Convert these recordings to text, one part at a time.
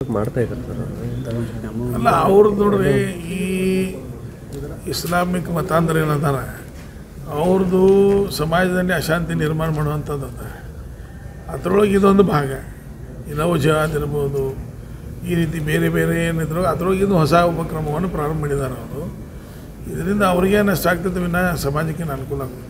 ಮಾಡ್ತಾ ಇದ್ದಾರೆ ಸರ್ ಅಲ್ಲ ಅವ್ರದ್ದು ನೋಡ್ರಿ ಈ ಇಸ್ಲಾಮಿಕ್ ಮತಾಂತರ ಏನದಾರ ಅವ್ರದ್ದು ಸಮಾಜದಲ್ಲಿ ಅಶಾಂತಿ ನಿರ್ಮಾಣ ಮಾಡುವಂಥದ್ದು ಅದ ಅದರೊಳಗೆ ಇದೊಂದು ಭಾಗ ಈ ಲವ್ ಜಿಹಾದ್ ಇರ್ಬೋದು ಈ ರೀತಿ ಬೇರೆ ಬೇರೆ ಏನಿದ್ರು ಅದರೊಳಗೆ ಇದು ಹೊಸ ಉಪಕ್ರಮವನ್ನು ಪ್ರಾರಂಭ ಮಾಡಿದ್ದಾರೆ ಅವರು ಇದರಿಂದ ಅವ್ರಿಗೇನು ನಷ್ಟ ಆಗ್ತದೆ ವಿನ ಸಮಾಜಕ್ಕೆ ಅನುಕೂಲ ಆಗ್ತದೆ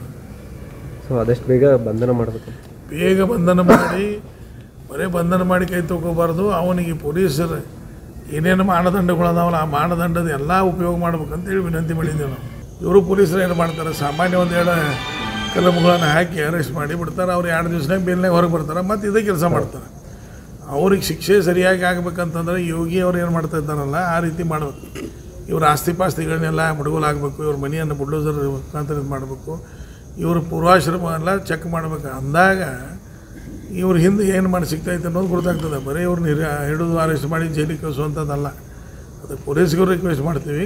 ಸೊ ಆದಷ್ಟು ಬೇಗ ಬಂಧನ ಮಾಡಬೇಕು ಬೇಗ ಬಂಧನ ಮಾಡಿ ಬರೀ ಬಂಧನ ಮಾಡಿ ಕೈ ತಗೋಬಾರ್ದು ಅವನಿಗೆ ಪೊಲೀಸರು ಏನೇನು ಮಾನದಂಡಗಳು ಅದಾವಲ್ಲ ಆ ಮಾನದಂಡದ ಎಲ್ಲ ಉಪಯೋಗ ಮಾಡ್ಬೇಕಂತೇಳಿ ವಿನಂತಿ ಮಾಡಿದ್ದೇವೆ ನಾವು ಇವರು ಪೊಲೀಸರು ಏನು ಮಾಡ್ತಾರೆ ಸಾಮಾನ್ಯ ಒಂದೆರಡು ಕಲಂಗಳನ್ನು ಹಾಕಿ ಅರೆಸ್ಟ್ ಮಾಡಿ ಬಿಡ್ತಾರೆ ಅವ್ರು ಎರಡು ದಿವಸನಾಗ ಬೇಲ್ನಾಗ ಹೊರಗೆ ಬರ್ತಾರೆ ಮತ್ತು ಇದೇ ಕೆಲಸ ಮಾಡ್ತಾರೆ ಅವ್ರಿಗೆ ಶಿಕ್ಷೆ ಸರಿಯಾಗಿ ಆಗ್ಬೇಕಂತಂದ್ರೆ ಯೋಗಿ ಅವ್ರು ಏನು ಮಾಡ್ತಾ ಇದ್ದಾರಲ್ಲ ಆ ರೀತಿ ಮಾಡಬೇಕು ಇವ್ರ ಆಸ್ತಿ ಪಾಸ್ತಿಗಳನ್ನೆಲ್ಲ ಮುಡುಗೋಲಾಗಬೇಕು ಇವ್ರ ಮನೆಯನ್ನು ಬುಲ್ಡೋಸರ್ ಮುಖಾಂತರ ಇದು ಮಾಡಬೇಕು ಇವ್ರ ಪೂರ್ವಾಶ್ರಮ ಎಲ್ಲ ಚೆಕ್ ಮಾಡ್ಬೇಕು ಅಂದಾಗ ಇವ್ರ ಹಿಂದೆ ಏನು ಮಾಡಿ ಸಿಗ್ತೈತೆ ಅನ್ನೋದು ಗೊತ್ತಾಗ್ತದೆ ಬರೀ ಇವ್ರನ್ನ ಹಿರಿ ಹಿಡಿದು ಅರೆಸ್ಟ್ ಮಾಡಿ ಜೈಲಿಗೆ ಕಳಿಸುವಂಥದ್ದಲ್ಲ ಅದಕ್ಕೆ ಪೊಲೀಸ್ಗೂ ರಿಕ್ವೆಸ್ಟ್ ಮಾಡ್ತೀವಿ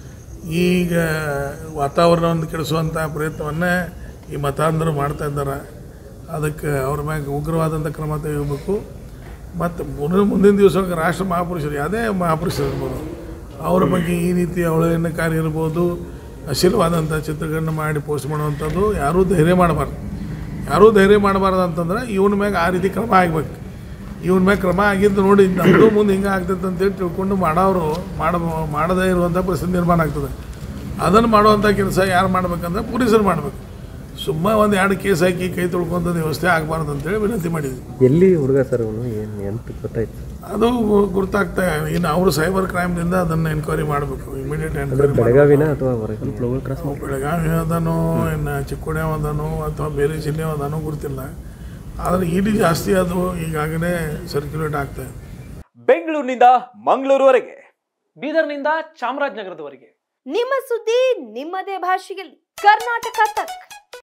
ಈಗ ವಾತಾವರಣವನ್ನು ಕೆಡಿಸುವಂಥ ಪ್ರಯತ್ನವನ್ನು ಈ ಮತಾಂಧರು ಮಾಡ್ತಾ ಇದ್ದಾರೆ ಅದಕ್ಕೆ ಅವ್ರ ಮ್ಯಾಗ ಉಗ್ರವಾದಂಥ ಕ್ರಮ ತೆಗಿಬೇಕು ಮತ್ತು ಮುಂದಿನ ಮುಂದಿನ ದಿವಸ ರಾಷ್ಟ್ರ ಮಹಾಪುರುಷರು ಯಾವುದೇ ಮಹಾಪುರುಷರು ಇರ್ಬೋದು ಅವರ ಬಗ್ಗೆ ಈ ರೀತಿ ಅವಳೇನ ಕಾರ್ಯ ಇರ್ಬೋದು ಅಶೀಲವಾದಂಥ ಚಿತ್ರಗಳನ್ನ ಮಾಡಿ ಪೋಸ್ಟ್ ಮಾಡುವಂಥದ್ದು ಯಾರೂ ಧೈರ್ಯ ಮಾಡಬಾರ್ದು ಯಾರೂ ಧೈರ್ಯ ಮಾಡಬಾರ್ದು ಅಂತಂದ್ರೆ ಇವನ ಮ್ಯಾಗ ಆ ರೀತಿ ಕ್ರಮ ಆಗ್ಬೇಕು ಇವನ ಮ್ಯಾಗ ಕ್ರಮ ಆಗಿದ್ದು ನೋಡಿ ನಮ್ಮದು ಮುಂದೆ ಹಿಂಗೆ ಆಗ್ತೈತೆ ಅಂತೇಳಿ ತಿಳ್ಕೊಂಡು ಮಾಡೋರು ಮಾಡ ಮಾಡದೇ ಇರುವಂಥ ಪರಿಸ್ಥಿತಿ ನಿರ್ಮಾಣ ಆಗ್ತದೆ ಅದನ್ನು ಮಾಡುವಂಥ ಕೆಲಸ ಯಾರು ಮಾಡ್ಬೇಕಂದ್ರೆ ಪೊಲೀಸರು ಮಾಡಬೇಕು ಸುಮ್ಮ ಒಂದು ಎರಡು ಕೇಸ್ ಹಾಕಿ ಕೈ ತೊಳ್ಕೊಂತ ವ್ಯವಸ್ಥೆ ಆಗಬಾರ್ದು ಅಂತೇಳಿ ವಿನಂತಿ ಮಾಡಿದ್ವಿ ಎಲ್ಲಿ ಹುಡುಗ ಸರ್ ಅವನು ಏನು ಎಂತ ಗೊತ್ತಾಯ್ತು ಅದು ಗುರ್ತಾಗ್ತಾ ಇನ್ನು ಅವರು ಸೈಬರ್ ಕ್ರೈಮ್ನಿಂದ ಅದನ್ನು ಎನ್ಕ್ವೈರಿ ಮಾಡಬೇಕು ಇಮಿಡಿಯೇಟ್ ಎನ್ಕ್ವೈರಿ ಬೆಳಗಾವಿನ ಅಥವಾ ಹೊರಗೆ ಕ್ರಾಸ್ ಬೆಳಗಾವಿ ಅದಾನೋ ಇನ್ನು ಚಿಕ್ಕೋಡಿ ಅದಾನೋ ಅಥವಾ ಬೇರೆ ಜಿಲ್ಲೆ ಅದಾನೋ ಗೊತ್ತಿಲ್ಲ ಆದರೆ ಇಡಿ ಜಾಸ್ತಿ ಅದು ಈಗಾಗಲೇ ಸರ್ಕ್ಯುಲೇಟ್ ಆಗ್ತಾ ಇದೆ ಬೆಂಗಳೂರಿನಿಂದ ಮಂಗಳೂರುವರೆಗೆ ಬೀದರ್ನಿಂದ ಚಾಮರಾಜನಗರದವರೆಗೆ ನಿಮ್ಮ ಸುದ್ದಿ ನಿಮ್ಮದೇ ಭಾಷೆಯಲ್ಲಿ ಕರ್ನಾಟಕ ತಕ್